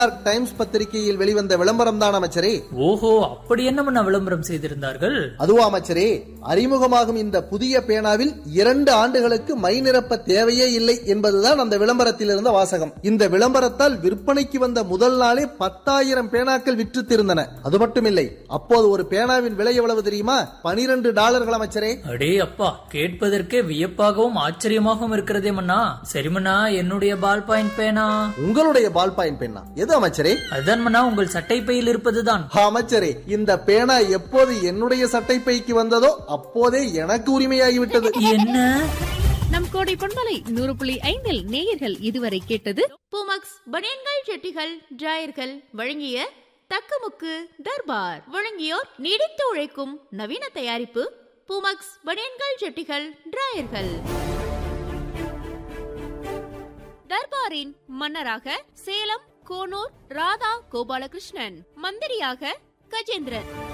times பத்திரிகையில் வெளிவந்த விளம்பரம் தான் அமைச்சரே ஓஹோ அப்படி என்ன மன்னா விளம்பரம் செய்திருந்தார்கள் அதுவா அமைச்சரே அறிமுகமாகும் இந்த புதிய பேனாவில் இரண்டு ஆண்டுகளுக்கு மை நிரப்ப தேவையே இல்லை என்பதுதான் அந்த விளம்பரத்தில் இருந்த வாசகம் இந்த விளம்பரத்தால் விற்பனைக்கு வந்த முதல் நாளே பத்தாயிரம் பேனாக்கள் விற்று திருந்தன அது மட்டுமில்லை அப்போது ஒரு பேனாவின் விலை எவ்வளவு தெரியுமா பனிரெண்டு டாலர்கள் அமைச்சரே அடே அப்பா கேட்பதற்கே வியப்பாகவும் ஆச்சரியமாகவும் இருக்கிறதே மன்னா சரி மன்னா என்னுடைய பால் பாயிண்ட் பேனா உங்களுடைய பால் பாயிண்ட் பேனா எது அமைச்சரே அதுதான் மன்னா உங்கள் சட்டை பையில் இருப்பதுதான் அமைச்சரே இந்த பேனா எப்போது என்னுடைய சட்டை பைக்கு வந்ததோ அப்போதே எனக்கு உரிமையாகிவிட்டது என்ன நம் கோடை பொன்மலை நூறு புள்ளி ஐந்தில் நேயர்கள் இதுவரை கேட்டது பூமக்ஸ் பனியன்கள் செட்டிகள் டிராயர்கள் வழங்கிய தக்கமுக்கு தர்பார் வழங்கியோர் நீடித்து உழைக்கும் நவீன தயாரிப்பு பூமக்ஸ் பனியன்கள் செட்டிகள் டிராயர்கள் தர்பாரின் மன்னராக சேலம் கோனூர் ராதா கோபாலகிருஷ்ணன் மந்திரியாக கஜேந்திரன்